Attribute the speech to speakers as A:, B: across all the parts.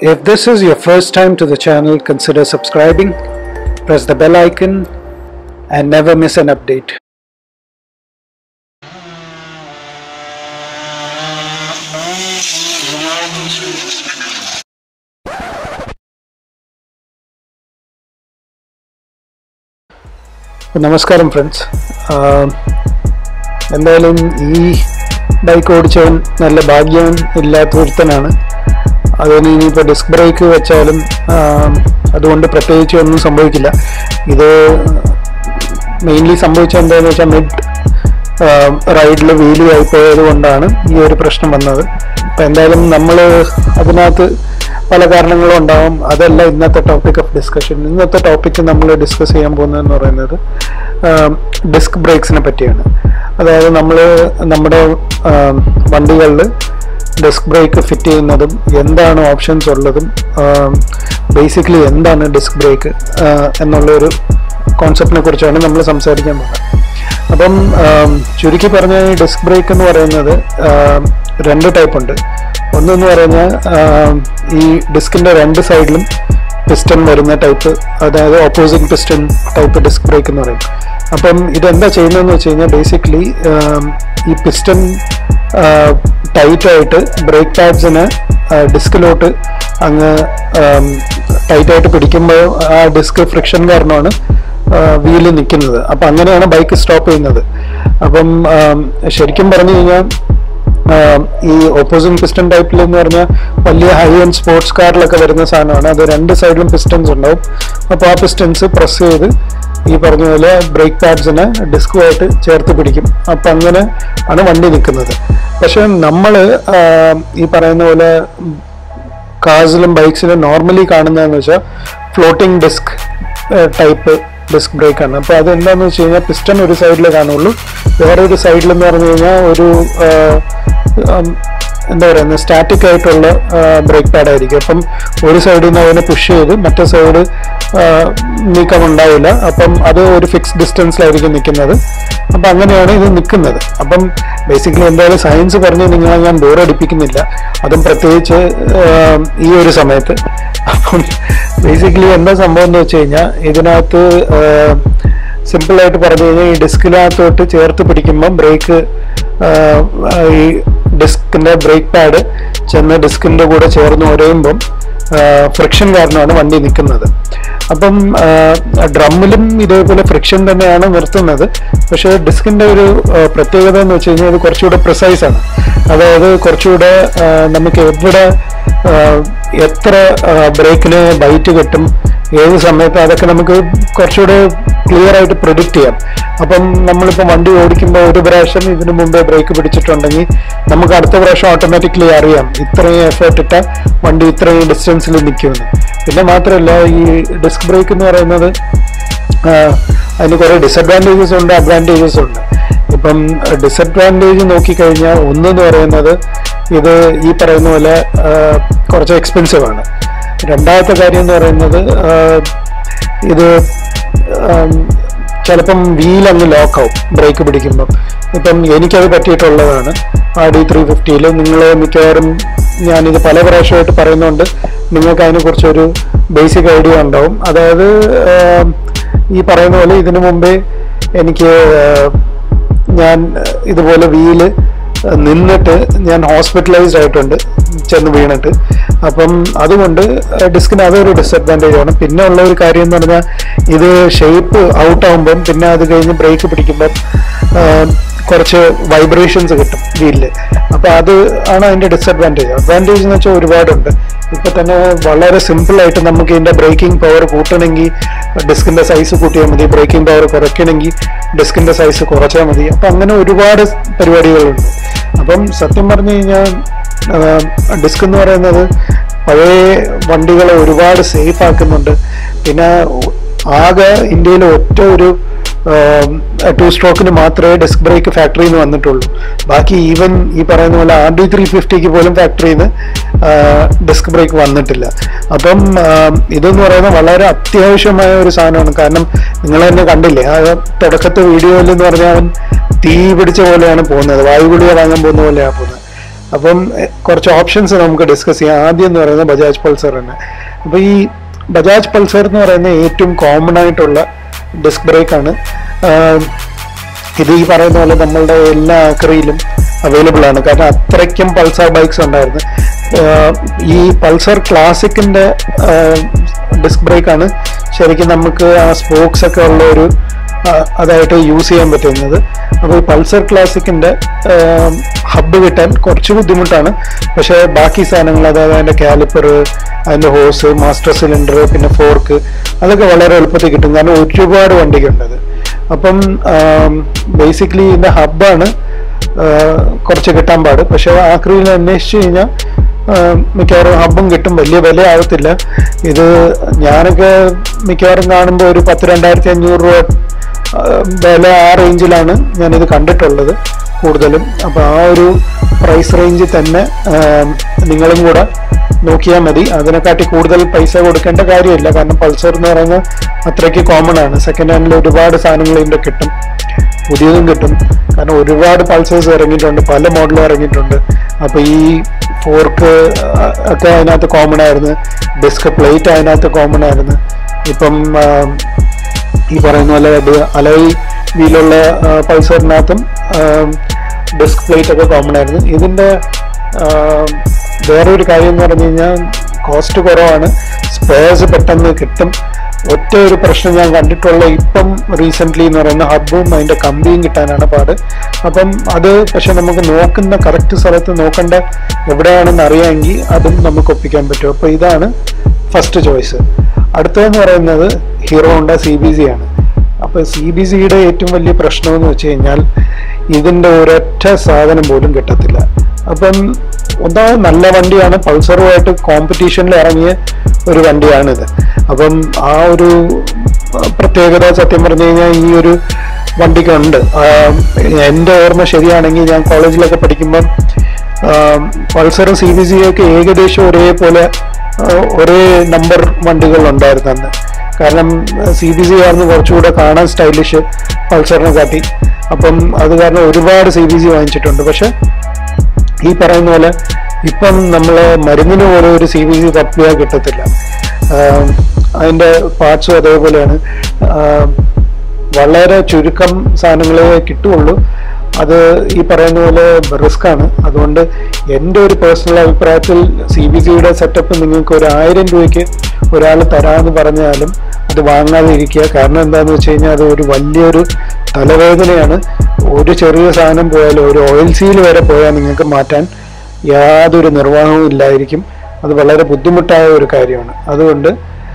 A: If this is your first time to the channel, consider subscribing, press the bell icon, and never miss an update. നമസ്കാരം friends എന്തായാലും ഈ bike ഓടിച്ചവൻ നല്ല ഭാഗ്യം ഇല്ലാത്ത ഒരുത്തനാണ് അതിന് ഇനിയിപ്പോൾ ഡിസ്ക് ബ്രേക്ക് വെച്ചാലും ആ, അതുകൊണ്ട് പ്രത്യേകിച്ച് ഒന്നും സംഭവിക്കില്ല ഇത് മെയിൻലി സംഭവിച്ചത് എന്താണെന്ന് വെച്ചാൽ മിഡ് റൈഡിൽ വീലി ആയി പോയത് കൊണ്ടാണ് ഈ ഒരു പ്രശ്നം വന്നത് അപ്പം എന്തായാലും നമ്മൾ അതിനകത്ത് പല കാരണങ്ങളും ഉണ്ടാവും അതല്ല ഇന്നത്തെ ടോപ്പിക് ഓഫ് ഡിസ്കഷൻ ഇന്നത്തെ ടോപ്പിക്ക് നമ്മൾ ഡിസ്കസ് ചെയ്യാൻ പോകുന്നതെന്ന് പറയുന്നത് ഡിസ്ക് ബ്രേക്സിനെ പറ്റിയാണ് അതായത് നമ്മൾ നമ്മുടെ വണ്ടികളിൽ ഡിസ്ക് ബ്രേക്ക് ഫിറ്റ് ചെയ്യുന്നതും എന്താണ് ഓപ്ഷൻസ് ഉള്ളതും ബേസിക്കലി എന്താണ് ഡിസ്ക് ബ്രേക്ക് എന്നുള്ളൊരു കോൺസെപ്റ്റിനെ കുറിച്ചാണ് നമ്മൾ സംസാരിക്കാൻ പോകുന്നത് അപ്പം ആം, ചുരുക്കി പറഞ്ഞ ഈ ഡിസ്ക് ബ്രേക്ക് എന്ന് പറയുന്നത് ആം, രണ്ട് ടൈപ്പ് ഉണ്ട് ഒന്നെന്ന് പറഞ്ഞാൽ ആം, ഈ ഡിസ്കിന്റെ രണ്ട് സൈഡിലും പിസ്റ്റൺ വരുന്ന ടൈപ്പ് അതായത് opposite piston type disc brake എന്ന് പറയും അപ്പം ഇതെന്താ ചെയ്യുന്നതെന്ന് വെച്ച് കഴിഞ്ഞാൽ ബേസിക്കലി ഈ പിസ്റ്റൺ ടൈറ്റ് ആയിട്ട് ബ്രേക്ക് പാഡ്സിന് ഡിസ്കിലോട്ട് അങ്ങ് ടൈറ്റ് ആയിട്ട് പിടിക്കുമ്പോൾ ആ ഡിസ്ക് ഫ്രിക്ഷൻ കാരണമാണ് വീല് നിൽക്കുന്നത് അപ്പം അങ്ങനെയാണ് ബൈക്ക് സ്റ്റോപ്പ് ചെയ്യുന്നത് അപ്പം ആം, ശരിക്കും പറഞ്ഞു കഴിഞ്ഞാൽ ആം, ഈ ഓപ്പോസിറ്റ് പിസ്റ്റൺ ടൈപ്പിൽ എന്ന് പറഞ്ഞാൽ വലിയ ഹൈ എൻഡ് സ്പോർട്സ് കാറിലൊക്കെ വരുന്ന സാധനമാണ് അത് രണ്ട് സൈഡിലും പിസ്റ്റൻസ് ഉണ്ടാവും അപ്പോൾ ആ പിസ്റ്റൻസ് പ്രസ് ചെയ്ത് ഈ പറഞ്ഞ പോലെ ബ്രേക്ക് പാഡ്സിനെ ഡിസ്കുമായിട്ട് ചേർത്ത് പിടിക്കും അപ്പം അങ്ങനെ ആണ് വണ്ടി നിൽക്കുന്നത് പക്ഷെ നമ്മൾ ഈ പറയുന്ന പോലെ കാർസിലും ബൈക്സിലും നോർമലി കാണുന്നതെന്ന് വെച്ചാൽ floating disc type disc brake ആണ് അപ്പോൾ അത് എന്താണെന്ന് വെച്ച് കഴിഞ്ഞാൽ പിസ്റ്റൺ ഒരു സൈഡിലേ കാണുള്ളൂ വേറെ ഒരു സൈഡിൽ എന്ന് പറഞ്ഞു കഴിഞ്ഞാൽ ഒരു ആ, ഉം, എന്താ പറയുന്നത് സ്റ്റാറ്റിക് ആയിട്ടുള്ള ബ്രേക്ക് പാഡ് ആയിരിക്കും അപ്പം ഒരു സൈഡിൽ നിന്ന് അതിനെ പുഷ് ചെയ്ത് മറ്റേ സൈഡ് നീക്കം ഉണ്ടാവില്ല അപ്പം അത് ഒരു ഫിക്സ് ഡിസ്റ്റൻസിലായിരിക്കും നിൽക്കുന്നത് അപ്പം അങ്ങനെയാണ് ഇത് നിൽക്കുന്നത് അപ്പം ബേസിക്കലി എന്തായാലും സയൻസ് പറഞ്ഞ് നിങ്ങളെ ഞാൻ ബോറടിപ്പിക്കുന്നില്ല അതും പ്രത്യേകിച്ച് ആ, ഈ ഒരു സമയത്ത് അപ്പം ബേസിക്കലി എന്താ സംഭവം എന്ന് വെച്ച് കഴിഞ്ഞാൽ ഇതിനകത്ത് സിമ്പിൾ ആയിട്ട് പറഞ്ഞു കഴിഞ്ഞാൽ ഈ ഡിസ്കിനകത്തോട്ട് ചേർത്ത് പിടിക്കുമ്പോൾ ബ്രേക്ക് ഈ ഡിസ്കിന്റെ ബ്രേക്ക് പാഡ് ചെന്ന് ഡിസ്കിന്റെ കൂടെ ചേർന്ന് ഉരയുമ്പം ഫ്രിക്ഷൻ കാരണമാണ് വണ്ടി നിൽക്കുന്നത് അപ്പം ഡ്രമ്മിലും ഇതേപോലെ ഫ്രിക്ഷൻ തന്നെയാണ് നിർത്തുന്നത് പക്ഷേ ഡിസ്കിന്റെ ഒരു ആ, പ്രത്യേകത എന്ന് വെച്ച് കഴിഞ്ഞാൽ ഇത് കുറച്ചുകൂടെ പ്രിസൈസ് ആണ് അതായത് കുറച്ചുകൂടെ ആ, നമുക്ക് എവിടെ ആ, എത്ര ബ്രേക്കിന് ബൈറ്റ് കിട്ടും ഏത് സമയത്ത് അതൊക്കെ നമുക്ക് കുറച്ചുകൂടെ ക്ലിയർ ആയിട്ട് പ്രൊഡിക്റ്റ് ചെയ്യാം അപ്പം നമ്മളിപ്പോൾ വണ്ടി ഓടിക്കുമ്പോൾ ഒരു പ്രാവശ്യം ഇതിനു മുമ്പേ ബ്രേക്ക് പിടിച്ചിട്ടുണ്ടെങ്കിൽ നമുക്ക് അടുത്ത പ്രാവശ്യം ഓട്ടോമാറ്റിക്കലി അറിയാം ഇത്രയും എഫേർട്ട് ഇട്ട വണ്ടി ഇത്രയും ഡിസ്റ്റൻസിൽ നിൽക്കുമെന്ന് പിന്നെ മാത്രമല്ല ഈ ഡിസ്ക് ബ്രേക്ക് എന്ന് പറയുന്നത് ആഹ് അതിന് കുറേ ഡിസഡ്വാൻറ്റേജസ് ഉണ്ട് അഡ്വാൻറ്റേജസ് ഉണ്ട് ഇപ്പം ഡിസഡ്വാൻറ്റേജ് നോക്കിക്കഴിഞ്ഞാൽ ഒന്നെന്ന് പറയുന്നത് ഇത് ഈ പറയുന്ന പോലെ ആഹ് കുറച്ച് എക്സ്പെൻസീവ് ആണ് രണ്ടാമത്തെ കാര്യം എന്ന് പറയുന്നത് ആഹ് ഇത് ആം, ചിലപ്പം വീൽ അങ്ങ് ലോക്കാവും ബ്രേക്ക് പിടിക്കുമ്പം ഇപ്പം എനിക്കത് പറ്റിയിട്ടുള്ളതാണ് ആ ഡി ത്രീ ഫിഫ്റ്റിയിൽ നിങ്ങൾ മിക്കവാറും ഞാനിത് പല പ്രാവശ്യമായിട്ട് പറയുന്നുണ്ട് നിങ്ങൾക്ക് അതിനെക്കുറിച്ചൊരു ബേസിക് ഐഡിയ ഉണ്ടാവും അതായത് ആം, ഈ പറയുന്ന പോലെ ഇതിനു മുമ്പേ എനിക്ക് ആ, ഞാൻ ഇതുപോലെ വീല് നിന്നിട്ട് ഞാൻ ഹോസ്പിറ്റലൈസ്ഡ് ആയിട്ടുണ്ട് ചെന്ന് വീണിട്ട് അപ്പം അതുകൊണ്ട് ഡിസ്കിന് അതൊരു ഡിസഡ്വാൻറ്റേജ് ആണ് പിന്നെ ഉള്ള ഒരു കാര്യം എന്ന് പറഞ്ഞാൽ ഇത് ഷേപ്പ് ഔട്ട് ആകുമ്പം പിന്നെ അത് കഴിഞ്ഞ് ബ്രേക്ക് പിടിക്കുമ്പം ആ, കുറച്ച് വൈബ്രേഷൻസ് കിട്ടും വീലിൽ അപ്പോൾ അത് ആണ് അതിൻ്റെ ഡിസഡ്വാൻറ്റേജ് അഡ്വാൻറ്റേജ് എന്ന് വെച്ചാൽ ഒരുപാടുണ്ട് ഇപ്പൊ തന്നെ വളരെ സിമ്പിൾ ആയിട്ട് നമുക്ക് ഇതിന്റെ ബ്രേക്കിംഗ് പവർ കൂട്ടണമെങ്കിൽ ഡിസ്കിന്റെ സൈസ് കൂട്ടിയാൽ മതി ബ്രേക്കിംഗ് പവർ കുറയ്ക്കണമെങ്കിൽ ഡിസ്കിന്റെ സൈസ് കുറച്ചാൽ മതി അപ്പൊ അങ്ങനെ ഒരുപാട് പരിപാടികളുണ്ട് അപ്പം സത്യം പറഞ്ഞു കഴിഞ്ഞാൽ ഡിസ്ക് എന്ന് പറയുന്നത് പഴയ വണ്ടികളെ ഒരുപാട് സേഫ് ആക്കുന്നുണ്ട് പിന്നെ ആകെ ഇന്ത്യയിൽ ഒറ്റ ഒരു ടു സ്ട്രോക്കിന് മാത്രമേ ഡിസ്ക് ബ്രേക്ക് ഫാക്ടറിയിൽ നിന്ന് വന്നിട്ടുള്ളൂ ബാക്കി ഈവൻ ഈ പറയുന്ന പോലെ ആർ ഡി ത്രീ ഫിഫ്റ്റിക്ക് പോലും ഫാക്ടറിയിൽ നിന്ന് ഡിസ്ക് ബ്രേക്ക് വന്നിട്ടില്ല അപ്പം ആ, ഇതെന്ന് പറയുന്നത് വളരെ അത്യാവശ്യമായ ഒരു സാധനമാണ് കാരണം നിങ്ങൾ തന്നെ കണ്ടില്ലേ ആ തുടക്കത്തെ വീഡിയോയിൽ എന്ന് പറഞ്ഞാൽ അവൻ തീ പിടിച്ച പോലെയാണ് പോകുന്നത് വായുഗുളിക വാങ്ങാൻ പോകുന്ന പോലെയാണ് പോകുന്നത് അപ്പം എ, കുറച്ച് ഓപ്ഷൻസ് നമുക്ക് ഡിസ്കസ് ചെയ്യാം ആദ്യം എന്ന് പറയുന്നത് ബജാജ് പൾസർ തന്നെ അപ്പോൾ ഈ ബജാജ് പൾസർ എന്ന് പറയുന്ന ഏറ്റവും കോമൺ ആയിട്ടുള്ള ഡിസ്ക് ബ്രേക്ക് ആണ് ആഹ് ഇത് ഈ പറയുന്ന പോലെ നമ്മളുടെ എല്ലാ ആക്രിയിലും അവൈലബിൾ ആണ് കാരണം അത്രയ്ക്കും പൾസർ ബൈക്സ് ഉണ്ടായിരുന്നു ആഹ് ഈ പൾസർ ക്ലാസിക്കിന്റെ ഡിസ്ക് ബ്രേക്ക് ആണ് ശരിക്കും നമുക്ക് ആ സ്പോക്സ് ഒക്കെ ഉള്ള ഒരു ആഹ് അതായിട്ട് യൂസ് ചെയ്യാൻ പറ്റുന്നത് അപ്പോൾ ഈ പൾസർ ക്ലാസിക്കിന്റെ ഹബ്ബ് കിട്ടാൻ കുറച്ച് ബുദ്ധിമുട്ടാണ് പക്ഷേ ബാക്കി സാധനങ്ങൾ അതായത് അതിന്റെ കാലിപ്പർ അതിന്റെ ഹോസ് മാസ്റ്റർ സിലിണ്ടർ പിന്നെ ഫോർക്ക് അതൊക്കെ വളരെ എളുപ്പത്തിൽ കിട്ടും കാരണം ഒരുപാട് വണ്ടിക്കുണ്ടത് അപ്പം ബേസിക്കലി ഇതിന്റെ ഹബ്ബാണ് കുറച്ച് കിട്ടാൻ പാട് പക്ഷെ ആക്രിയിൽ അന്വേഷിച്ച് കഴിഞ്ഞാൽ മിക്കവാറും ഹബ്ബും കിട്ടും വലിയ വില ആവത്തില്ല ഇത് ഞാനൊക്കെ മിക്കവാറും കാണുമ്പോൾ ഒരു പത്ത് രണ്ടായിരത്തി അഞ്ഞൂറ് രൂപ ആ, വില ആ റേഞ്ചിലാണ് ഞാനിത് കണ്ടിട്ടുള്ളത് കൂടുതലും അപ്പോൾ ആ ഒരു പ്രൈസ് റേഞ്ചിൽ തന്നെ ആ, നിങ്ങളും കൂടെ നോക്കിയാൽ മതി അതിനെക്കാട്ടി കൂടുതൽ പൈസ കൊടുക്കേണ്ട കാര്യമില്ല കാരണം പൾസർ എന്ന് പറയുന്നത് അത്രയ്ക്ക് കോമൺ ആണ് സെക്കൻഡ് ഹാൻഡിൽ ഒരുപാട് സാധനങ്ങൾ ഇതിൻ്റെ കിട്ടും പുതിയതും കിട്ടും കാരണം ഒരുപാട് പൾസേഴ്സ് ഇറങ്ങിയിട്ടുണ്ട് പല മോഡലും ഇറങ്ങിയിട്ടുണ്ട് അപ്പോൾ ഈ ഫോർക്ക് ഒക്കെ അതിനകത്ത് കോമൺ ആയിരുന്നു ഡിസ്ക് പ്ലേറ്റ് അതിനകത്ത് കോമൺ ആയിരുന്നു ഇപ്പം ആ, ഈ പറയുന്ന പോലെ ഡി- അലോയ് വീലുള്ള പൾസറിനകത്തും ഡിസ്ക് പ്ലേറ്റ് ഒക്കെ കോമൺ ആയിരുന്നു ഇതിന്റെ ആ, വേറൊരു കാര്യം എന്ന് പറഞ്ഞു കഴിഞ്ഞാൽ കോസ്റ്റ് കുറവാണ് സ്പേഴ്സ് പെട്ടെന്ന് കിട്ടും ഒറ്റ ഒരു പ്രശ്നം ഞാൻ കണ്ടിട്ടുള്ള ഇപ്പം റീസെന്റ് എന്ന് പറയുന്ന ഹബ്ബും അതിന്റെ കമ്പിയും കിട്ടാനാണ് പാട് അപ്പം അത് പക്ഷെ നമുക്ക് നോക്കുന്ന കറക്റ്റ് സ്ഥലത്ത് നോക്കേണ്ട എവിടെയാണെന്ന് അറിയാമെങ്കിൽ അതും നമുക്ക് ഒപ്പിക്കാൻ പറ്റും അപ്പോൾ ഇതാണ് ഫസ്റ്റ് ചോയ്സ് അടുത്തതെന്ന് പറയുന്നത് Hero Honda C B C ആണ് അപ്പൊ സി ബി സിയുടെ ഏറ്റവും വലിയ പ്രശ്നം എന്ന് വെച്ച് കഴിഞ്ഞാൽ ഇതിന്റെ ഒരൊറ്റ സാധനം പോലും കിട്ടത്തില്ല അപ്പം ഒന്നാമത് നല്ല വണ്ടിയാണ് പൾസറുമായിട്ട് കോമ്പറ്റീഷനിൽ ഇറങ്ങിയ ഒരു വണ്ടിയാണിത് അപ്പം ആ ഒരു പ്രത്യേകത സത്യം പറഞ്ഞു കഴിഞ്ഞാൽ ഈ ഒരു വണ്ടിക്കുണ്ട് ആ, എൻ്റെ ഓർമ്മ ശരിയാണെങ്കിൽ ഞാൻ കോളേജിലൊക്കെ പഠിക്കുമ്പം പൾസറും സി ബി സിയൊക്കെ ഏകദേശം ഒരേപോലെ ആ, ഒരേ നമ്പർ വണ്ടികൾ ഉണ്ടായിരുന്നു അന്ന് കാരണം സി ബി സി ആയിരുന്നു കുറച്ചുകൂടെ കാണാൻ സ്റ്റൈലിഷ് പൾസറിനെ കാട്ടി അപ്പം അത് കാരണം ഒരുപാട് സി ബി സി വാങ്ങിച്ചിട്ടുണ്ട് പക്ഷെ ഈ പറയുന്ന പോലെ ഇപ്പം നമ്മൾ മരുന്നിന് പോലെ ഒരു സി ബി സി തപ്പിയാൽ കിട്ടത്തില്ല ആം, അതിൻ്റെ പാർട്സും അതേപോലെയാണ് ആം, വളരെ ചുരുക്കം സാധനങ്ങളെ കിട്ടുള്ളൂ അത് ഈ പറയുന്ന പോലെ റിസ്ക് ആണ് അതുകൊണ്ട് എൻ്റെ ഒരു പേഴ്സണൽ അഭിപ്രായത്തിൽ സി ബി സിയുടെ സെറ്റപ്പ് നിങ്ങൾക്ക് ഒരു ആയിരം രൂപയ്ക്ക് ഒരാൾ തരാമെന്ന് പറഞ്ഞാലും അത് വാങ്ങാതെ ഇരിക്കുക കാരണം എന്താണെന്ന് വെച്ച് കഴിഞ്ഞാൽ അത് ഒരു വലിയൊരു തലവേദനയാണ് ഒരു ചെറിയ സാധനം പോയാലും ഒരു ഓയിൽ സീൽ വരെ പോയാൽ നിങ്ങൾക്ക് മാറ്റാൻ യാതൊരു നിർവാഹവും ഇല്ലായിരിക്കും അത് വളരെ ബുദ്ധിമുട്ടായ ഒരു കാര്യമാണ് അതുകൊണ്ട്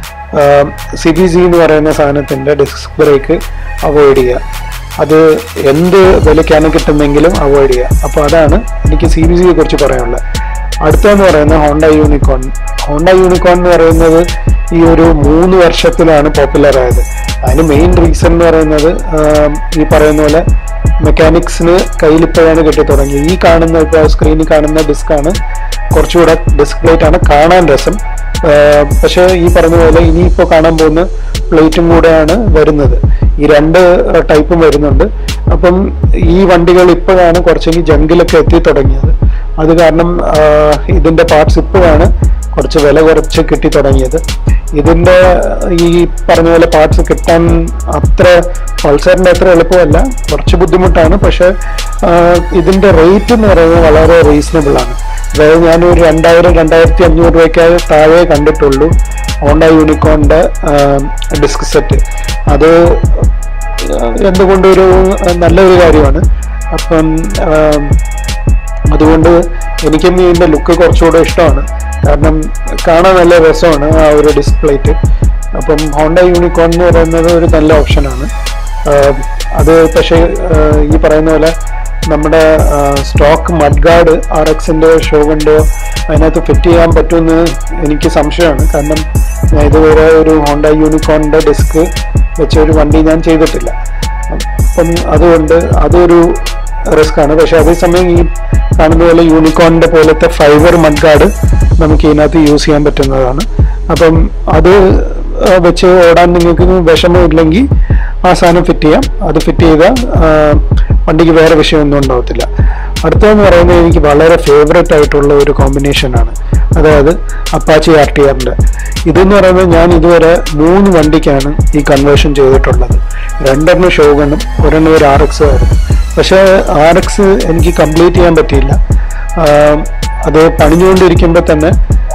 A: സി ബി സി എന്ന് പറയുന്ന സാധനത്തിൻ്റെ ഡിസ്ക് ബ്രേക്ക് അവോയ്ഡ് ചെയ്യുക അത് എന്ത് വിലയ്ക്കാണ് കിട്ടുന്നെങ്കിലും അവോയ്ഡ് ചെയ്യുക അപ്പോൾ അതാണ് എനിക്ക് സി ബി സിയെ കുറിച്ച് പറയാനുള്ളത് അടുത്തെന്ന് പറയുന്നത് ഹോണ്ട യൂണിക്കോൺ ഹോണ്ട യൂണിക്കോൺ എന്ന് പറയുന്നത് ഈ ഒരു മൂന്ന് വർഷത്തിലാണ് പോപ്പുലർ ആയത് അതിന് മെയിൻ റീസൺ എന്ന് പറയുന്നത് ആം, ഈ പറയുന്ന പോലെ മെക്കാനിക്സിന് കയ്യിലിപ്പോഴാണ് കിട്ടി തുടങ്ങിയത് ഈ കാണുന്ന ഇപ്പോൾ സ്ക്രീനിൽ കാണുന്ന ഡിസ്കാണ് കുറച്ചുകൂടെ ഡിസ്ക് പ്ലേറ്റ് ആണ് കാണാൻ രസം ആഹ് പക്ഷേ ഈ പറഞ്ഞ പോലെ ഇനിയിപ്പോൾ കാണാൻ പോകുന്ന പ്ലേറ്റും കൂടെയാണ് വരുന്നത് ഈ രണ്ട് ടൈപ്പും വരുന്നുണ്ട് അപ്പം ഈ വണ്ടികൾ ഇപ്പോഴാണ് കുറച്ചെങ്കിൽ ജംഗിലൊക്കെ എത്തി തുടങ്ങിയത് അത് കാരണം ആഹ് ഇതിന്റെ പാർട്സ് ഇപ്പോഴാണ് കുറച്ച് വില കുറച്ച് കിട്ടി തുടങ്ങിയത് ഇതിന്റെ ഈ പറഞ്ഞ പോലെ പാർട്സ് കിട്ടാൻ അത്ര പൾസറിന്റെ അത്ര എളുപ്പമല്ല കുറച്ച് ബുദ്ധിമുട്ടാണ് പക്ഷെ ആഹ് ഇതിന്റെ റേറ്റ് എന്ന് പറയുന്നത് വളരെ റീസണബിൾ ആണ് അതായത് ഞാനൊരു രണ്ടായിരം രണ്ടായിരത്തി അഞ്ഞൂറ് രൂപയ്ക്ക് താഴെ കണ്ടിട്ടുള്ളൂ ഹോണ്ട യൂണിക്കോണിന്റെ ഡിസ്ക് സെറ്റ് അത് എന്തുകൊണ്ടും ഒരു നല്ലൊരു കാര്യമാണ് അപ്പം ആം, അതുകൊണ്ട് എനിക്കും ഇതിന്റെ ലുക്ക് കുറച്ചുകൂടെ ഇഷ്ടമാണ് കാരണം കാണാൻ നല്ല രസമാണ് ആ ഒരു ഡിസ്പ്ലേറ്റ് അപ്പം ഹോണ്ട യൂണിക്കോൺ എന്ന് പറയുന്നത് ഒരു നല്ല ഓപ്ഷനാണ് അത് പക്ഷേ ആ, ഈ പറയുന്ന പോലെ നമ്മുടെ സ്റ്റോക്ക് മഡ്ഗാർഡ് ആർ എക്സിന്റെ ഷോവിൻ്റെ അതിനകത്ത് ഫിറ്റ് ചെയ്യാൻ പറ്റുമെന്ന് എനിക്ക് സംശയമാണ് കാരണം ഞാൻ ഇതുവരെ ഒരു ഹോണ്ട യൂണിക്കോണിന്റെ ഡിസ്ക് വെച്ച ഒരു വണ്ടി ഞാൻ ചെയ്തിട്ടില്ല അപ്പം അതുകൊണ്ട് അതൊരു റിസ്ക് ആണ് പക്ഷെ അതേസമയം ഈ കാണുന്ന പോലെ യൂണിക്കോണിന്റെ പോലത്തെ ഫൈബർ മഡ്ഗാർഡ് നമുക്ക് ഇതിനകത്ത് യൂസ് ചെയ്യാൻ പറ്റുന്നതാണ് അപ്പം അത് ആ, വെച്ച് ഓടാൻ നിങ്ങൾക്ക് വിഷമമില്ലെങ്കിൽ ആ സാധനം ഫിറ്റ് ചെയ്യാം അത് ഫിറ്റ് ചെയ്താൽ ആ, വണ്ടിക്ക് വേറെ വിഷയമൊന്നും ഉണ്ടാവത്തില്ല അടുത്തതെന്ന് പറയുന്നത് എനിക്ക് വളരെ ഫേവറേറ്റ് ആയിട്ടുള്ള ഒരു കോമ്പിനേഷനാണ് അതായത് അപ്പാച്ചി ആർ ടി ആറിൻ്റെ ഇതെന്ന് പറയുന്നത് ഞാൻ ഇതുവരെ മൂന്ന് വണ്ടിക്കാണ് ഈ കൺവേർഷൻ ചെയ്തിട്ടുള്ളത് രണ്ടെണ്ണം ഷോഗണും ഒരെണ്ണം ഒരു ആർ എക്സ് ആയിരുന്നു പക്ഷേ ആർ എക്സ് എനിക്ക് കംപ്ലീറ്റ് ചെയ്യാൻ പറ്റിയില്ല ആം, അത് പണിഞ്ഞുകൊണ്ടിരിക്കുമ്പോൾ തന്നെ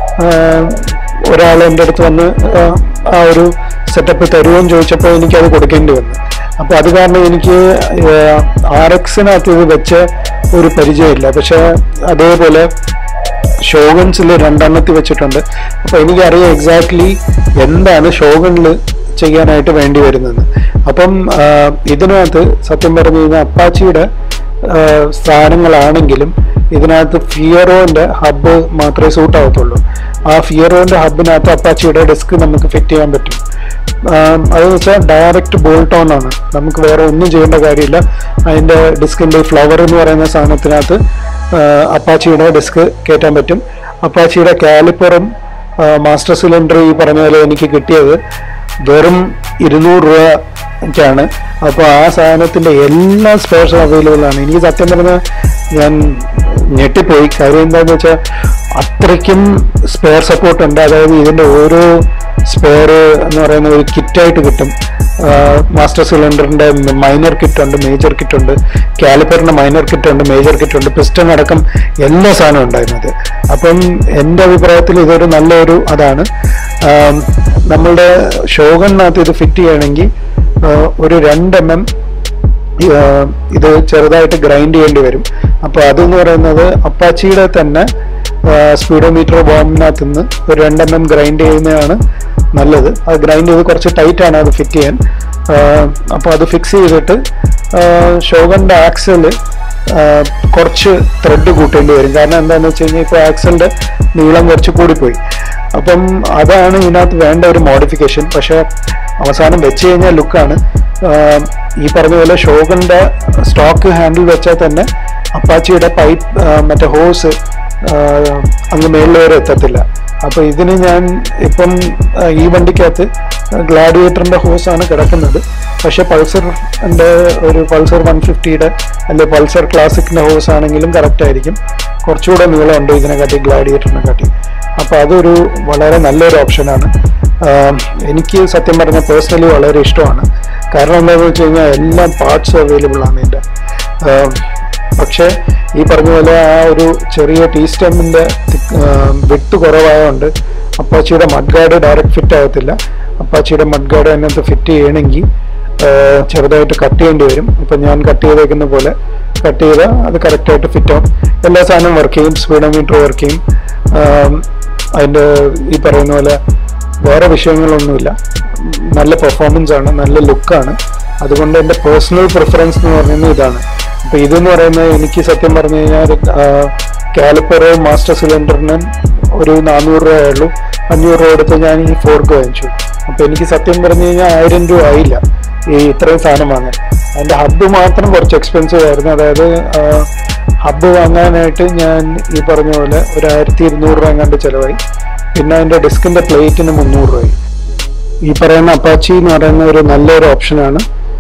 A: ഒരാൾ എൻ്റെ അടുത്ത് വന്ന് ആ, ആ ഒരു സെറ്റപ്പ് തരുമോയെന്ന് ചോദിച്ചപ്പോൾ എനിക്കത് കൊടുക്കേണ്ടി വന്നു അപ്പോൾ അത് കാരണം എനിക്ക് ആർ എക്സിനകത്ത് ഇത് വെച്ച ഒരു പരിചയമില്ല പക്ഷേ അതേപോലെ ഷോഗൺസിൽ രണ്ടെണ്ണത്തിൽ വെച്ചിട്ടുണ്ട് അപ്പോൾ എനിക്കറിയാം എക്സാക്ട്ലി എന്താണ് ഷോഗണിൽ ചെയ്യാനായിട്ട് വേണ്ടി വരുന്നത് അപ്പം ആ, ഇതിനകത്ത് സത്യം പറഞ്ഞു കഴിഞ്ഞാൽ അപ്പാച്ചിയുടെ ആ, സാധനങ്ങളാണെങ്കിലും ഇതിനകത്ത് ഫിയറോന്റെ ഹബ്ബ് മാത്രമേ സൂട്ട് ആവത്തുള്ളൂ ആ ഫിയറോന്റെ ഹബിനകത്ത് അപ്പാച്ചിയുടെ ഡെസ്ക് നമുക്ക് ഫിറ്റ് ചെയ്യാൻ പറ്റും ആം, അതെന്ന് വെച്ചാൽ ഡയറക്റ്റ് ബോൾട്ട് ഓൺ ആണ് നമുക്ക് വേറെ ഒന്നും ചെയ്യേണ്ട കാര്യമില്ല അതിൻ്റെ ഡിസ്കിൻ്റെ ഫ്ലവർ എന്ന് പറയുന്ന സാധനത്തിനകത്ത് ആ, അപ്പാച്ചിയുടെ ഡിസ്ക് കയറ്റാൻ പറ്റും അപ്പാച്ചിയുടെ കാലിപ്പറും മാസ്റ്റർ സിലിണ്ടർ ഈ പറഞ്ഞ പോലെ എനിക്ക് കിട്ടിയത് വെറും ഇരുന്നൂറ് രൂപയ്ക്കാണ് അപ്പോൾ ആ സാധനത്തിൻ്റെ എല്ലാ സ്പെയർസും അവൈലബിൾ ആണ് എനിക്ക് സത്യം പറഞ്ഞാൽ ഞാൻ ഞെട്ടിപ്പോയി കാര്യം എന്താണെന്ന് വെച്ചാൽ അത്രയ്ക്കും സ്പെയർ സപ്പോർട്ട് ഉണ്ട് അതായത് ഇതിൻ്റെ ഓരോ സ്പെയർ എന്ന് പറയുന്ന ഒരു കിറ്റായിട്ട് കിട്ടും മാസ്റ്റർ സിലിണ്ടറിൻ്റെ മൈനർ കിറ്റ് ഉണ്ട് മേജർ കിറ്റ് ഉണ്ട് കാലിപ്പറിൻ്റെ മൈനർ കിറ്റ് ഉണ്ട് മേജർ കിറ്റ് ഉണ്ട് പിസ്റ്റൺ അടക്കം എല്ലാ സാധനവും ഉണ്ടായിരുന്നത് അപ്പം എൻ്റെ അഭിപ്രായത്തിൽ ഇതൊരു നല്ലൊരു അതാണ് ആം, നമ്മളുടെ ഷോഗണിനകത്ത് ഇത് ഫിറ്റ് ചെയ്യണമെങ്കിൽ ആ, ഒരു രണ്ട് എം എം ഇത് ചെറുതായിട്ട് ഗ്രൈൻഡ് ചെയ്യേണ്ടി വരും അപ്പോൾ അതെന്ന് പറയുന്നത് അപ്പാച്ചിയുടെ തന്നെ സ്പീഡോമീറ്റർ ബോംബിനകത്ത് നിന്ന് ഒരു രണ്ട് എം എം ഗ്രൈൻഡ് ചെയ്യുന്നതാണ് നല്ലത് അത് ഗ്രൈൻഡ് ചെയ്ത് കുറച്ച് ടൈറ്റ് ആണ് അത് ഫിറ്റ് ചെയ്യാൻ അപ്പോൾ അത് ഫിക്സ് ചെയ്തിട്ട് ഷോഗണിൻ്റെ ആക്സല് കുറച്ച് ത്രെഡ് കൂട്ടേണ്ടി വരും കാരണം എന്താണെന്ന് വെച്ച് കഴിഞ്ഞാൽ ഇപ്പോൾ ആക്സലിൻ്റെ നീളം കുറച്ച് കൂടിപ്പോയി അപ്പം അതാണ് ഇതിനകത്ത് വേണ്ട ഒരു മോഡിഫിക്കേഷൻ പക്ഷേ അവസാനം വെച്ച് കഴിഞ്ഞാൽ ലുക്കാണ് ഈ പറഞ്ഞ പോലെ ഷോഗണിൻ്റെ സ്റ്റോക്ക് ഹാൻഡിൽ വെച്ചാൽ തന്നെ അപ്പാച്ചിയുടെ പൈപ്പ് മറ്റേ ഹോസ് അങ്ങ് മേളിൽ വരെ എത്തത്തില്ല അപ്പോൾ ഇതിന് ഞാൻ ഇപ്പം ആ, ഈ വണ്ടിക്കകത്ത് ഗ്ലാഡിയേറ്ററിൻ്റെ ഹോസാണ് കിടക്കുന്നത് പക്ഷേ പൾസറിൻ്റെ ഒരു പൾസർ വൺ ഫിഫ്റ്റിയുടെ അല്ലെ പൾസർ ക്ലാസിക്കിൻ്റെ ഹോസ് ആണെങ്കിലും കറക്റ്റ് ആയിരിക്കും കുറച്ചുകൂടെ നീളമുണ്ട് ഇതിനെക്കാട്ടി ഗ്ലാഡിയേറ്ററിനെ കാട്ടി അപ്പോൾ അതൊരു വളരെ നല്ലൊരു ഓപ്ഷനാണ് ആം, എനിക്ക് സത്യം പറഞ്ഞാൽ പേഴ്സണലി വളരെ ഇഷ്ടമാണ് കാരണം എന്താണെന്ന് വെച്ച് കഴിഞ്ഞാൽ എല്ലാ പാർട്സും അവൈലബിൾ ആണ് ഇതിൻ്റെ ആം, പക്ഷേ ഈ പറഞ്ഞ പോലെ ആ ഒരു ചെറിയ ടീ സ്റ്റെമ്മിൻ്റെ വിട്ട് കുറവായതുകൊണ്ട് അപ്പാച്ചിയുടെ മഡ്ഗാർഡ് ഡയറക്റ്റ് ഫിറ്റ് ആകത്തില്ല അപ്പാച്ചിയുടെ മഡ്ഗാർഡ് അതിനകത്ത് ഫിറ്റ് ചെയ്യണമെങ്കിൽ ആ, ചെറുതായിട്ട് കട്ട് ചെയ്യേണ്ടി വരും ഇപ്പം ഞാൻ കട്ട് ചെയ്തേക്കുന്ന പോലെ കട്ട് ചെയ്താൽ അത് കറക്റ്റായിട്ട് ഫിറ്റ് ആവും എല്ലാ സാധനവും വർക്ക് ചെയ്യും സ്പീഡോമീറ്റർ വർക്ക് ചെയ്യും ആം, അതിൻ്റെ ഈ പറയുന്ന പോലെ വേറെ വിഷയങ്ങളൊന്നുമില്ല നല്ല പെർഫോമൻസ് ആണ് നല്ല ലുക്കാണ് അതുകൊണ്ട് എൻ്റെ പേഴ്സണൽ പ്രിഫറൻസ് എന്ന് പറയുന്നത് ഇതാണ് അപ്പോൾ ഇതെന്ന് പറയുന്നത് എനിക്ക് സത്യം പറഞ്ഞു കഴിഞ്ഞാൽ കാലിപ്പർ മാസ്റ്റർ സിലിണ്ടറിന് ഒരു നാനൂറ് രൂപയേ ഉള്ളൂ അഞ്ഞൂറ് രൂപ എടുത്ത് ഞാൻ ഈ ഫോർക്ക് വാങ്ങിച്ചു അപ്പോൾ എനിക്ക് സത്യം പറഞ്ഞു കഴിഞ്ഞാൽ ആയിരം രൂപ ആയില്ല ഈ ഇത്രയും സാധനം വാങ്ങാൻ അതിൻ്റെ ഹബ്ബ് മാത്രം കുറച്ച് എക്സ്പെൻസീവ് ആയിരുന്നു അതായത് ഹബ്ബ് വാങ്ങാനായിട്ട് ഞാൻ ഈ പറഞ്ഞ പോലെ ഒരു ആയിരത്തി ഇരുന്നൂറ് രൂപ എങ്ങാണ്ട് ചിലവായി പിന്നെ അതിൻ്റെ ഡിസ്കിൻ്റെ പ്ലേറ്റിന് മുന്നൂറ് രൂപയായി ഈ പറയുന്ന അപ്പാച്ചി എന്ന് പറയുന്ന ഒരു നല്ലൊരു ഓപ്ഷനാണ്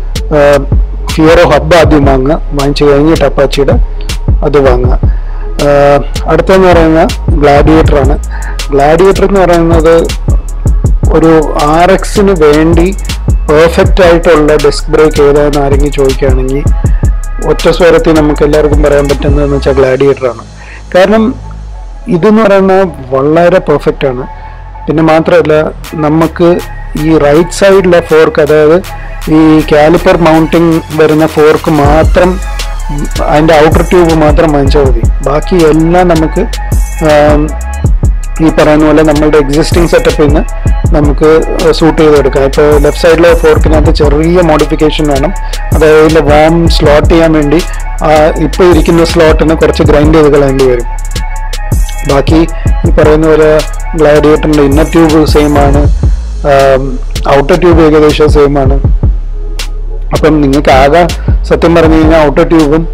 A: ഫിയറോ ഹബ്ബ് ആദ്യം വാങ്ങുക വാങ്ങിച്ചു കഴിഞ്ഞിട്ട് അപ്പാച്ചിയുടെ അത് വാങ്ങുക ആഹ് അടുത്തെന്ന് പറയുന്ന ഗ്ലാഡിയേറ്റർ ആണ് ഗ്ലാഡിയേറ്റർ എന്ന് പറയുന്നത് ഒരു ആർ എക്സിന് വേണ്ടി പെർഫെക്റ്റ് ആയിട്ടുള്ള ഡിസ്ക് ബ്രേക്ക് ഏതാണെന്ന് ആരെങ്കിലും ചോദിക്കുകയാണെങ്കിൽ ഒറ്റ സ്വരത്തിൽ നമുക്ക് എല്ലാവർക്കും പറയാൻ പറ്റുന്നതെന്ന് വെച്ചാൽ ഗ്ലാഡിയേറ്റർ ആണ് കാരണം ഇതെന്ന് പറയുന്നത് വളരെ പെർഫെക്റ്റ് ആണ് പിന്നെ മാത്രമല്ല നമുക്ക് ഈ റൈറ്റ് സൈഡിലെ ഫോർക്ക് അതായത് ഈ കാലിപ്പർ മൗണ്ടിങ് വരുന്ന ഫോർക്ക് മാത്രം അതിൻ്റെ ഔട്ടർ ട്യൂബ് മാത്രം വാങ്ങിച്ചാൽ മതി ബാക്കി എല്ലാം നമുക്ക് ആം, ഈ പറയുന്ന പോലെ നമ്മളുടെ എക്സിസ്റ്റിംഗ് സെറ്റപ്പിൽ നിന്ന് നമുക്ക് സൂട്ട് ചെയ്തെടുക്കാം ഇപ്പോൾ ലെഫ്റ്റ് സൈഡിലെ ഫോർക്കിനകത്ത് ചെറിയ മോഡിഫിക്കേഷൻ വേണം അതായത് ഇതിൻ്റെ വാം സ്ലോട്ട് ചെയ്യാൻ വേണ്ടി ഇപ്പോൾ ഇരിക്കുന്ന സ്ലോട്ടിന് കുറച്ച് ഗ്രൈൻഡ് ചെയ്ത് കളയേണ്ടി വരും ബാക്കി ഈ പറയുന്ന പോലെ ഗ്ലാഡിയേറ്ററിൻ്റെ ഇന്നർ ട്യൂബ് സെയിം ആണ് ഔട്ടർ ട്യൂബ് ഏകദേശം സെയിം ആണ് അപ്പം നിങ്ങൾക്ക് ആകെ സത്യം പറഞ്ഞു കഴിഞ്ഞാൽ ഔട്ടർ ട്യൂബും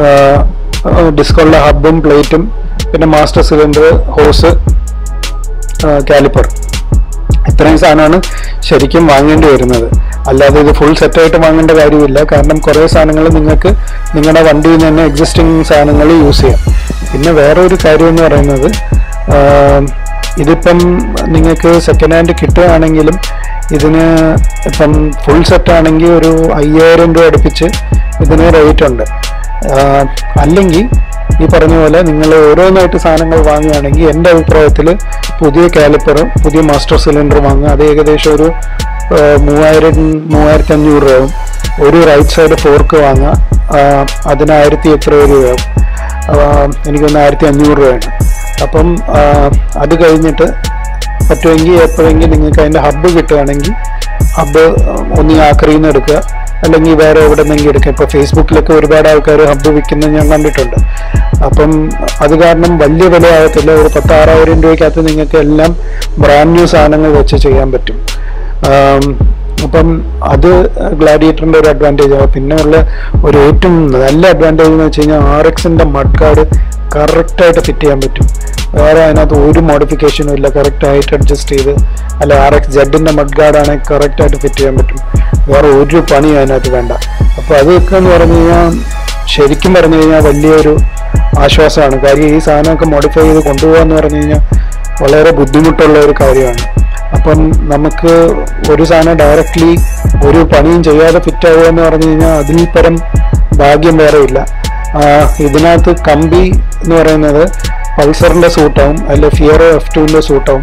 A: ഡിസ്കോളിലെ ഹബും പ്ലേറ്റും പിന്നെ മാസ്റ്റർ സിലിണ്ടർ ഹോസ് കാലിപ്പർ ഇത്രയും സാധനമാണ് ശരിക്കും വാങ്ങേണ്ടി വരുന്നത് അല്ലാതെ ഇത് ഫുൾ സെറ്റായിട്ട് വാങ്ങേണ്ട കാര്യമില്ല കാരണം കുറേ സാധനങ്ങൾ നിങ്ങൾക്ക് നിങ്ങളുടെ വണ്ടിയിൽ നിന്ന് തന്നെ എക്സിസ്റ്റിംഗ് സാധനങ്ങൾ യൂസ് ചെയ്യാം പിന്നെ വേറെ ഒരു കാര്യം എന്ന് പറയുന്നത് ആം, ഇതിപ്പം നിങ്ങൾക്ക് സെക്കൻഡ് ഹാൻഡ് കിട്ടുകയാണെങ്കിലും ഇതിന് ഇപ്പം ഫുൾ സെറ്റ് ആണെങ്കിൽ ഒരു അയ്യായിരം രൂപ അടുപ്പിച്ച് ഇതിന് റേറ്റ് ഉണ്ട് ആഹ് അല്ലെങ്കിൽ ഈ പറഞ്ഞ പോലെ നിങ്ങൾ ഓരോന്നായിട്ട് സാധനങ്ങൾ വാങ്ങുകയാണെങ്കിൽ എൻ്റെ അഭിപ്രായത്തിൽ പുതിയ കാലിപ്പർ പുതിയ മാസ്റ്റർ സിലിണ്ടർ വാങ്ങുക അത് ഏകദേശം ഒരു ആഹ് മൂവായിരം മൂവായിരത്തി അഞ്ഞൂറ് രൂപയും ഒരു റൈറ്റ് സൈഡ് ഫോർക്ക് വാങ്ങുക ആഹ് അതിന് ആയിരത്തി എത്ര രൂപയാവും ആഹ് എനിക്കൊന്ന് ആയിരത്തി അഞ്ഞൂറ് രൂപയാണ് അപ്പം ആഹ് അത് കഴിഞ്ഞിട്ട് പറ്റുമെങ്കിൽ എപ്പോഴെങ്കിൽ നിങ്ങൾക്ക് അതിൻ്റെ ഹബ്ബ് കിട്ടുകയാണെങ്കിൽ ഹബ്ബ് ഒന്ന് ആക്രിയിൽ നിന്ന് എടുക്കുക അല്ലെങ്കിൽ വേറെ എവിടെ നിന്നെങ്കിലും എടുക്കുക ഇപ്പോൾ ഫേസ്ബുക്കിലൊക്കെ ഒരുപാട് ആൾക്കാർ ഹബ്ബ് വിൽക്കുന്നത് ഞാൻ കണ്ടിട്ടുണ്ട് അപ്പം അത് കാരണം വലിയ വില ആകത്തില്ല ഒരു പത്താറായിരം രൂപയ്ക്കകത്ത് നിങ്ങൾക്ക് എല്ലാം ബ്രാൻഡ് ന്യൂ സാധനങ്ങൾ വെച്ച് ചെയ്യാൻ പറ്റും ആം, അപ്പം അത് ഗ്ലാഡിയേറ്ററിൻ്റെ ഒരു അഡ്വാൻറ്റേജ് ആണ് പിന്നെ ഉള്ള ഒരു ഏറ്റവും നല്ല അഡ്വാൻറ്റേജ് എന്ന് വെച്ച് കഴിഞ്ഞാൽ ആർ എക്സിൻ്റെ മഡ് കാർഡ് കറക്റ്റായിട്ട് ഫിറ്റ് ചെയ്യാൻ പറ്റും വേറെ അതിനകത്ത് ഒരു മോഡിഫിക്കേഷനും ഇല്ല കറക്റ്റായിട്ട് അഡ്ജസ്റ്റ് ചെയ്ത് അല്ല ആർ എക്സ് ജെഡിൻ്റെ മഡ് ഗാർഡ് ആണെങ്കിൽ കറക്റ്റായിട്ട് ഫിറ്റ് ചെയ്യാൻ പറ്റും വേറെ ഒരു പണി അതിനകത്ത് വേണ്ട അപ്പോൾ അതൊക്കെ എന്ന് പറഞ്ഞു കഴിഞ്ഞാൽ ശരിക്കും പറഞ്ഞു കഴിഞ്ഞാൽ വലിയൊരു ആശ്വാസമാണ് കാര്യം ഈ സാധനമൊക്കെ മോഡിഫൈ ചെയ്ത് കൊണ്ടുപോകുക എന്ന് പറഞ്ഞു കഴിഞ്ഞാൽ വളരെ ബുദ്ധിമുട്ടുള്ള ഒരു കാര്യമാണ് അപ്പം നമുക്ക് ഒരു സാധനം ഡയറക്റ്റ്ലി ഒരു പണിയും ചെയ്യാതെ ഫിറ്റ് ആവുക എന്ന് പറഞ്ഞു കഴിഞ്ഞാൽ അതിൽ പരം ഭാഗ്യം വേറെ ഇല്ല ആ, ഇതിനകത്ത് കമ്പി എന്ന് പറയുന്നത് പൾസറിന്റെ സൂട്ടാവും അല്ലെ ഫിയറോ എഫ് ടുവിന്റെ സൂട്ടാവും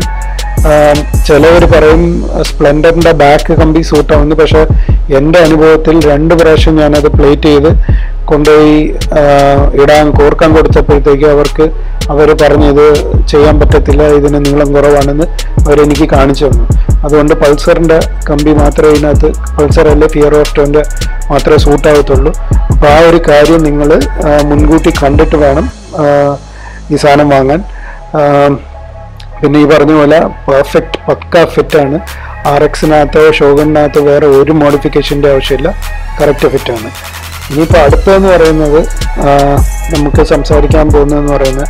A: ചിലവർ പറയും സ്പ്ലെൻഡറിന്റെ ബാക്ക് കമ്പി സൂട്ടാവുന്നു പക്ഷെ എൻ്റെ അനുഭവത്തിൽ രണ്ട് പ്രാവശ്യം ഞാനത് പ്ലേറ്റ് ചെയ്ത് കൊണ്ടുപോയി ആ, ഇടാൻ കോർക്കാൻ കൊടുത്തപ്പോഴത്തേക്ക് അവർക്ക് അവർ പറഞ്ഞു ഇത് ചെയ്യാൻ പറ്റത്തില്ല ഇതിന് നീളം കുറവാണെന്ന് അവരെനിക്ക് കാണിച്ചു തന്നു അതുകൊണ്ട് പൾസറിന്റെ കമ്പി മാത്രമേ ഇതിനകത്ത് പൾസർ അല്ലെ ഫിയർ ഓഫ് ടുവിന്റെ മാത്രമേ സൂട്ടാവത്തുള്ളൂ അപ്പോൾ ആ ഒരു കാര്യം നിങ്ങൾ മുൻകൂട്ടി കണ്ടിട്ട് വേണം ആ, ഈ സാധനം വാങ്ങാൻ ആ, പിന്നെ ഈ പറഞ്ഞ പോലെ പെർഫെക്റ്റ് പക്ക ഫിറ്റാണ് ആർ എക്സിനകത്ത് ഷോഗണിനകത്ത് വേറെ ഒരു മോഡിഫിക്കേഷൻ്റെ ആവശ്യമില്ല കറക്റ്റ് ഫിറ്റാണ് ഇനിയിപ്പോൾ അടുത്തതെന്ന് പറയുന്നത് ആ, നമുക്ക് സംസാരിക്കാൻ പോകുന്നതെന്ന് പറയുന്നത്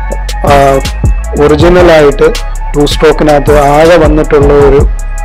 A: ഒറിജിനലായിട്ട് ടു സ്ട്രോക്കിനകത്ത് ആകെ വന്നിട്ടുള്ള ഒരു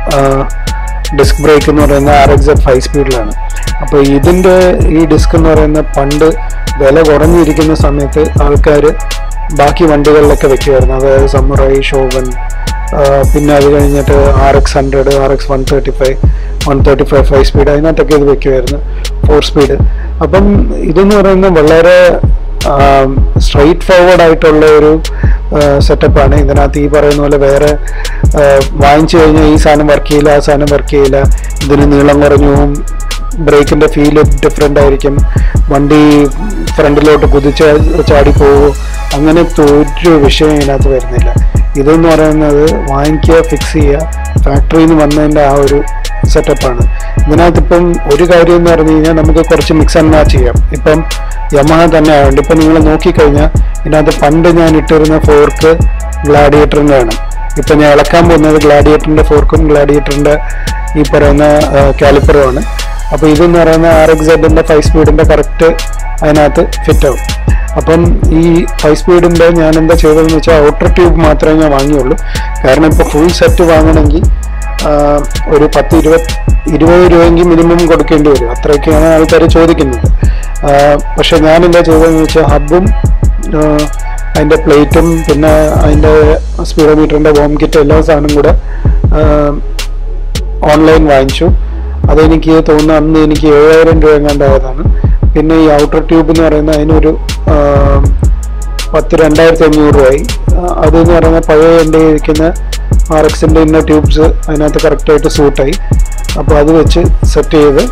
A: ഡിസ്ക് ബ്രേക്ക് എന്ന് പറയുന്നത് ആർ എക്സ് എഡ് ഫൈവ് സ്പീഡിലാണ് അപ്പോൾ ഇതിൻ്റെ ഈ ഡിസ്ക് എന്ന് പറയുന്ന പണ്ട് വില കുറഞ്ഞിരിക്കുന്ന സമയത്ത് ആൾക്കാർ ബാക്കി വണ്ടികളിലൊക്കെ വെക്കുമായിരുന്നു അതായത് സമുറൈ ഷോവൻ പിന്നെ അത് കഴിഞ്ഞിട്ട് R X hundred R X one thirty five one thirty five five speed അതിനകത്തൊക്കെ ഇത് വെക്കുമായിരുന്നു ഫോർ സ്പീഡ് അപ്പം ഇതെന്ന് പറയുന്നത് വളരെ സ്ട്രൈറ്റ് ഫോർവേഡ് ആയിട്ടുള്ള ഒരു സെറ്റപ്പാണ് ഇതിനകത്ത് ഈ പറയുന്ന പോലെ വേറെ ആ, വാങ്ങിച്ചു കഴിഞ്ഞാൽ ഈ സാധനം വർക്ക് ചെയ്യില്ല ആ സാധനം വർക്ക് ചെയ്യില്ല ഇതിന് നീളം കുറഞ്ഞു പോകും ബ്രേക്കിന്റെ ഫീല് ഡിഫറെൻ്റ് ആയിരിക്കും വണ്ടി ഫ്രണ്ടിലോട്ട് കുതിച്ച് ചാടിപ്പോകും അങ്ങനത്തെ ഒരു വിഷയം ഇതിനകത്ത് വരുന്നില്ല ഇതെന്ന് പറയുന്നത് വാങ്ങിക്കുക ഫിക്സ് ചെയ്യുക ഫാക്ടറിയിൽ നിന്ന് വന്നതിൻ്റെ ആ ഒരു സെറ്റപ്പാണ് ഇതിനകത്ത് ഇപ്പം ഒരു കാര്യം എന്ന് പറഞ്ഞു കഴിഞ്ഞാൽ നമുക്ക് കുറച്ച് മിക്സ് ആൻഡ് മാച്ച് ചെയ്യാം ഇപ്പം യമഹ തന്നെ ആയതുകൊണ്ട് ഇപ്പം നിങ്ങൾ നോക്കിക്കഴിഞ്ഞാൽ ഇതിനകത്ത് പണ്ട് ഞാൻ ഇട്ടിരുന്ന ഫോർക്ക് ഗ്ലാഡിയേറ്ററിൻ്റെ ആണ് ഇപ്പം ഞാൻ ഇളക്കാൻ പോകുന്നത് ഗ്ലാഡിയേറ്ററിൻ്റെ ഫോർക്കും ഗ്ലാഡിയേറ്ററിൻ്റെ ഈ പറയുന്ന കാലിപ്പറുമാണ് അപ്പോൾ ഇതെന്ന് പറയുന്ന ആർ എക്സ് സെഡിൻ്റെ ഫൈവ് സ്പീഡിൻ്റെ കറക്റ്റ് അതിനകത്ത് ഫിറ്റ് ആവും അപ്പം ഈ ഫൈവ് സ്പീഡിൻ്റെ ഞാൻ എന്താ ചെയ്തതെന്ന് വെച്ചാൽ ഔട്ടർ ട്യൂബ് മാത്രമേ ഞാൻ വാങ്ങിയുള്ളൂ കാരണം ഇപ്പോൾ ഫുൾ സെറ്റ് വാങ്ങണമെങ്കിൽ ആഹ്, ഒരു പത്ത് ഇരുപത് ഇരുപത് രൂപയെങ്കിൽ മിനിമം കൊടുക്കേണ്ടി വരും അത്രയൊക്കെയാണ് ആൾക്കാർ ചോദിക്കുന്നത് ആഹ്, പക്ഷെ ഞാൻ എന്താ ചെയ്തതെന്ന് വെച്ചാൽ ഹബും അതിൻ്റെ പ്ലേറ്റും പിന്നെ അതിൻ്റെ സ്പീഡോമീറ്ററിൻ്റെ വോം കിറ്റ് എല്ലാ സാധനം കൂടെ ആഹ്, ഓൺലൈൻ വാങ്ങിച്ചു അതെനിക്ക് തോന്നുന്നു അന്ന് എനിക്ക് ഏഴായിരം രൂപ എങ്ങാണ്ടായതാണ് പിന്നെ ഈ ഔട്ടർ ട്യൂബ് എന്ന് പറയുന്ന അതിനൊരു ആം, പത്ത് രണ്ടായിരത്തി അഞ്ഞൂറ് രൂപയായി ആ, അതെന്ന് പറയുന്ന പഴയ എൻ്റെ ഇരിക്കുന്ന ആർ എക്സിൻ്റെ ഇന്ന ട്യൂബ്സ് അതിനകത്ത് കറക്റ്റായിട്ട് സൂട്ടായി അപ്പോൾ അത് വെച്ച് സെറ്റ് ചെയ്ത്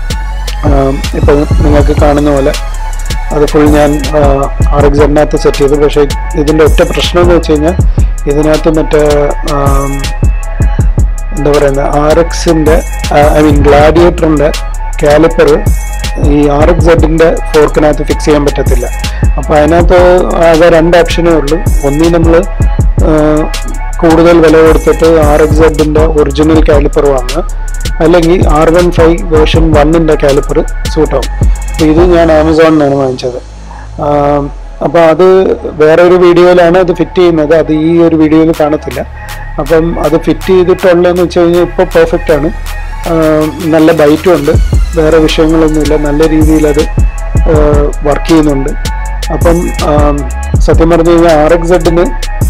A: ഇപ്പോൾ നിങ്ങൾക്ക് കാണുന്ന പോലെ അത് ഫുൾ ഞാൻ ആർ എക്സ് എണ്ണകത്ത് സെറ്റ് ചെയ്തു പക്ഷേ ഇതിൻ്റെ ഒറ്റ പ്രശ്നം എന്ന് വെച്ച് കഴിഞ്ഞാൽ ഇതിനകത്ത് മറ്റേ ആം, എന്താ പറയുന്നത് ആർ എക്സിൻ്റെ ഐ മീൻ ഗ്ലാഡിയേറ്ററിൻ്റെ കാലിപ്പർ ഈ ആർ എക്സ് സെഡിൻ്റെ ഫോർക്കിനകത്ത് ഫിക്സ് ചെയ്യാൻ പറ്റത്തില്ല അപ്പോൾ അതിനകത്ത് ആകെ രണ്ട് ഓപ്ഷനേ ഉള്ളൂ ഒന്നീ നമ്മൾ കൂടുതൽ വില കൊടുത്തിട്ട് ആർ എക്സ് സെഡിൻ്റെ ഒറിജിനൽ കാലിപ്പർ വാങ്ങുക അല്ലെങ്കിൽ ആർ വൺ ഫൈവ് വേർഷൻ വണ്ണിൻ്റെ കാലിപ്പർ സൂട്ടാവും അപ്പോൾ ഇത് ഞാൻ ആമസോണിൽ നിന്നാണ് വാങ്ങിച്ചത് അപ്പോൾ അത് വേറൊരു വീഡിയോയിലാണ് അത് ഫിറ്റ് ചെയ്യുന്നത് അത് ഈ ഒരു വീഡിയോയിൽ കാണത്തില്ല അപ്പം അത് ഫിറ്റ് ചെയ്തിട്ടുള്ളതെന്ന് വെച്ച് കഴിഞ്ഞാൽ ഇപ്പോൾ പെർഫെക്റ്റ് ആണ് നല്ല ബൈറ്റും ഉണ്ട് വേറെ വിഷയങ്ങളൊന്നുമില്ല നല്ല രീതിയിൽ അത് വർക്ക് ചെയ്യുന്നുണ്ട് അപ്പം ആം, സത്യം പറഞ്ഞു കഴിഞ്ഞാൽ ആർ എക്സ് സെഡിന്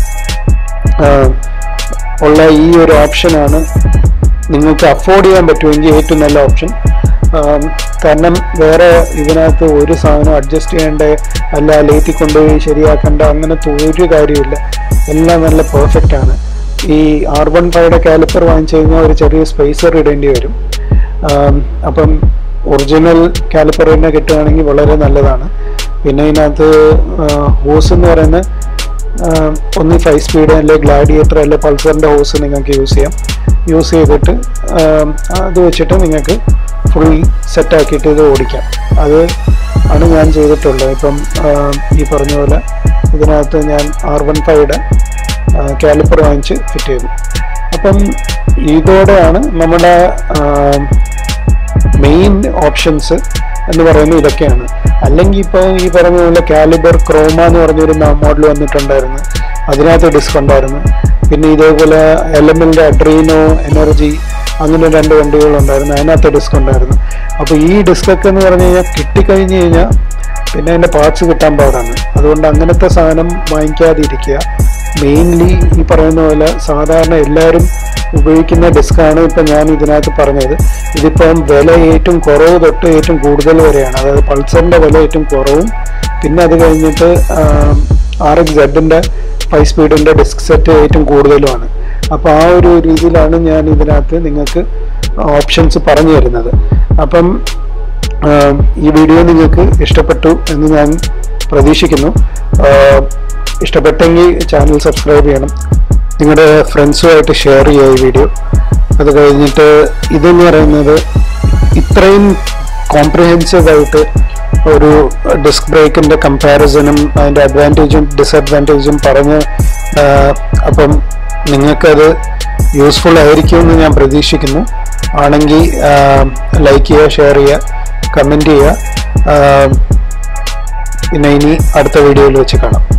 A: ഉള്ള ഈ ഒരു ഓപ്ഷനാണ് നിങ്ങൾക്ക് അഫോർഡ് ചെയ്യാൻ പറ്റുമെങ്കിൽ ഏറ്റവും നല്ല ഓപ്ഷൻ കാരണം വേറെ ഇതിനകത്ത് ഒരു സാധനം അഡ്ജസ്റ്റ് ചെയ്യേണ്ട അല്ല ലേത്തി കൊണ്ടുപോയി ശരിയാക്കേണ്ട അങ്ങനത്തെ ഒരു കാര്യമില്ല എല്ലാം നല്ല പെർഫെക്റ്റ് ആണ് ഈ ആർ വൺ ഫൈയുടെ കാലിപ്പർ വാങ്ങിച്ചു കഴിഞ്ഞാൽ ഒരു ചെറിയ സ്പേസർ ഇടേണ്ടി വരും ആം, അപ്പം ഒറിജിനൽ കാലിപ്പർ തന്നെ കിട്ടുകയാണെങ്കിൽ വളരെ നല്ലതാണ് പിന്നെ ഇതിനകത്ത് ഹോസ് എന്ന് പറയുന്ന ആഹ് ഒന്ന് ഫൈവ് സ്പീഡ് അല്ലെ ഗ്ലാഡിയേറ്റർ അല്ലെ പൾസറിൻ്റെ ഹോസ് നിങ്ങൾക്ക് യൂസ് ചെയ്യാം യൂസ് ചെയ്തിട്ട് ആഹ് അത് വെച്ചിട്ട് നിങ്ങൾക്ക് ഫുൾ സെറ്റാക്കിയിട്ട് ഇത് ഓടിക്കാം അത് ആണ് ഞാൻ ചെയ്തിട്ടുള്ളത് ഇപ്പം ആഹ് ഈ പറഞ്ഞ പോലെ ഇതിനകത്ത് ഞാൻ ആർ വൺ ഫൈയുടെ കാലിപ്പർ വാങ്ങിച്ച് ഫിറ്റ് ചെയ്തു അപ്പം ഇതോടെയാണ് നമ്മുടെ മെയിൻ ഓപ്ഷൻസ് എന്ന് പറയുന്നത് ഇതൊക്കെയാണ് അല്ലെങ്കിൽ ഇപ്പോൾ ഈ പറഞ്ഞ പോലെ കാലിബർ ക്രോമ എന്ന് പറഞ്ഞൊരു മോഡൽ വന്നിട്ടുണ്ടായിരുന്നു അതിനകത്ത് ഡിസ്ക് ഉണ്ടായിരുന്നു പിന്നെ ഇതേപോലെ എലമെന്റ് അഡ്രീനോ എനർജി അങ്ങനെ രണ്ട് വണ്ടികളുണ്ടായിരുന്നു അതിനകത്ത് ഡിസ്ക് ഉണ്ടായിരുന്നു അപ്പോൾ ഈ ഡിസ്ക് ഒക്കെ എന്ന് പറഞ്ഞു കഴിഞ്ഞാൽ കിട്ടിക്കഴിഞ്ഞ് കഴിഞ്ഞാൽ പിന്നെ അതിൻ്റെ പാർട്സ് കിട്ടാൻ പാടാണ് അതുകൊണ്ട് അങ്ങനത്തെ സാധനം വാങ്ങിക്കാതിരിക്കുക മെയിൻലി ഈ പറയുന്ന പോലെ സാധാരണ എല്ലാവരും ഉപയോഗിക്കുന്ന ഡിസ്കാണ് ഇപ്പം ഞാൻ ഇതിനകത്ത് പറഞ്ഞത് ഇതിപ്പം വില ഏറ്റവും കുറവ് തൊട്ട് ഏറ്റവും കൂടുതൽ വരെയാണ് അതായത് പൾസറിൻ്റെ വില ഏറ്റവും കുറവും പിന്നെ അത് കഴിഞ്ഞിട്ട് ആർ എക്സ് സെഡിൻ്റെ ഫൈവ് സ്പീഡിൻ്റെ ഡിസ്ക് സെറ്റ് ഏറ്റവും കൂടുതലുമാണ് അപ്പോൾ ആ ഒരു രീതിയിലാണ് ഞാൻ ഇതിനകത്ത് നിങ്ങൾക്ക് ഓപ്ഷൻസ് പറഞ്ഞു തരുന്നത് അപ്പം ആഹ് ഈ വീഡിയോ നിങ്ങൾക്ക് ഇഷ്ടപ്പെട്ടു എന്ന് ഞാൻ പ്രതീക്ഷിക്കുന്നു ആഹ് ഇഷ്ടപ്പെട്ടെങ്കിൽ ചാനൽ സബ്സ്ക്രൈബ് ചെയ്യണം നിങ്ങളുടെ ഫ്രണ്ട്സുമായിട്ട് ഷെയർ ചെയ്യുക ഈ വീഡിയോ അത് കഴിഞ്ഞിട്ട് ഇതെന്ന് പറയുന്നത് ഇത്രയും കോംപ്രിഹെൻസീവ് ആയിട്ട് ഒരു ഡിസ്ക് ബ്രേക്കിൻ്റെ കമ്പാരിസണും അതിൻ്റെ അഡ്വാൻറ്റേജും ഡിസഡ്വാൻറ്റേജും പറഞ്ഞ് ആഹ് അപ്പം നിങ്ങൾക്കത് യൂസ്ഫുൾ ആയിരിക്കുമെന്ന് ഞാൻ പ്രതീക്ഷിക്കുന്നു ആണെങ്കിൽ ലൈക്ക് ചെയ്യുക ഷെയർ ചെയ്യുക കമൻറ്റ് ചെയ്യുക ആഹ് പിന്നെ ഇനി അടുത്ത വീഡിയോയിൽ വെച്ച് കാണാം